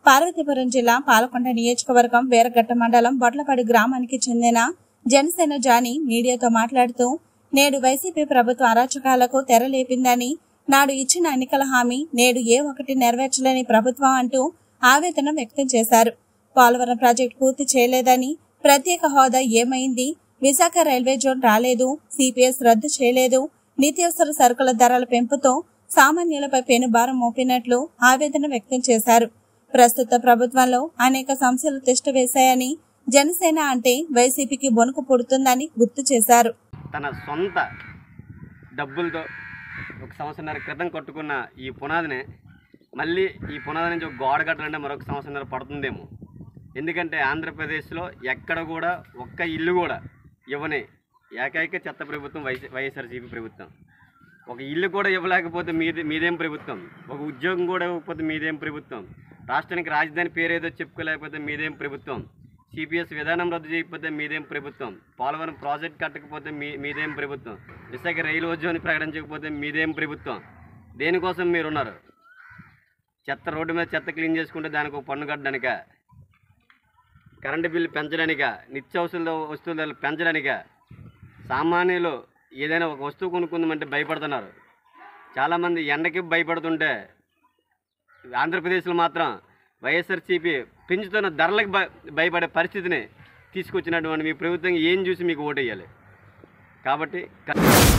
పార్వతీపురం జిల్లా పాలకొండ నియోజకవర్గం వేరగట్ట మండలం బొట్లపాడు గ్రామానికి చెందిన జనసేన జాని మీడియాతో మాట్లాడుతూ నేడు వైసీపీ ప్రభుత్వ అరాచకాలకు తెరలేపిందని నాడు ఇచ్చిన ఎన్నికల హామీ నేడు ఏ ఒకటి నెరవేర్చలేని ప్రభుత్వం అంటూ ఆవేదన వ్యక్తం చేశారు పోలవరం ప్రాజెక్టు పూర్తి చేయలేదని ప్రత్యేక హోదా ఏమైంది విశాఖ రైల్వే జోన్ రాలేదు సిపిఎస్ రద్దు చేయలేదు నిత్యావసర సరుకుల ధరల పెంపుతో సామాన్యులపై పెనుభారం మోపినట్లు ఆవేదన వ్యక్తం చేశారు ప్రస్తుత ప్రభుత్వంలో అనేక సమస్యలు తిష్టవేశాయని జనసేన అంటే వైసీపీకి బొనుకు పుడుతుందని గుర్తు చేశారు తన సొంత డబ్బులతో ఒక సంవత్సరాల క్రితం కట్టుకున్న ఈ పునాదిని మళ్ళీ ఈ పునాది నుంచి ఒక గోడ కట్టాలంటే మరొక సంవత్సరం పడుతుందేమో ఎందుకంటే ఆంధ్రప్రదేశ్లో ఎక్కడ కూడా ఒక్క ఇల్లు కూడా ఇవ్వని ఏకైక చెత్త ప్రభుత్వం వైఎస్ వైఎస్ఆర్సీపీ ప్రభుత్వం ఒక ఇల్లు కూడా ఇవ్వలేకపోతే మీది మీదేం ప్రభుత్వం ఒక ఉద్యోగం కూడా ఇవ్వకపోతే మీదేం ప్రభుత్వం రాష్ట్రానికి రాజధాని పేరేదో చెప్పుకోలేకపోతే మీదేం ప్రభుత్వం సిపిఎస్ విధానం రద్దు చేయకపోతే మీదేం ప్రభుత్వం పోలవరం ప్రాజెక్ట్ కట్టకపోతే మీ మీదేం ప్రభుత్వం విశాఖ రైలు ఉద్యోగాన్ని ప్రకటించకపోతే మీదేం ప్రభుత్వం దేనికోసం మీరున్నారు చెత్త రోడ్డు మీద చెత్త క్లీన్ చేసుకుంటే దానికి ఒక పన్ను కట్టడానిక కరెంటు బిల్లు పెంచడానిక నిత్యావసర వస్తువుల ధరలు పెంచడానిక సామాన్యులు ఏదైనా ఒక వస్తువు కొనుక్కుందామంటే భయపడుతున్నారు చాలామంది ఎండకి భయపడుతుంటే ఆంధ్రప్రదేశ్లో మాత్రం వైఎస్ఆర్సీపీ పెంచుతున్న ధరలకు భయ భయపడే పరిస్థితిని తీసుకొచ్చినటువంటి మీ ప్రభుత్వం ఏం చూసి మీకు ఓటేయాలి కాబట్టి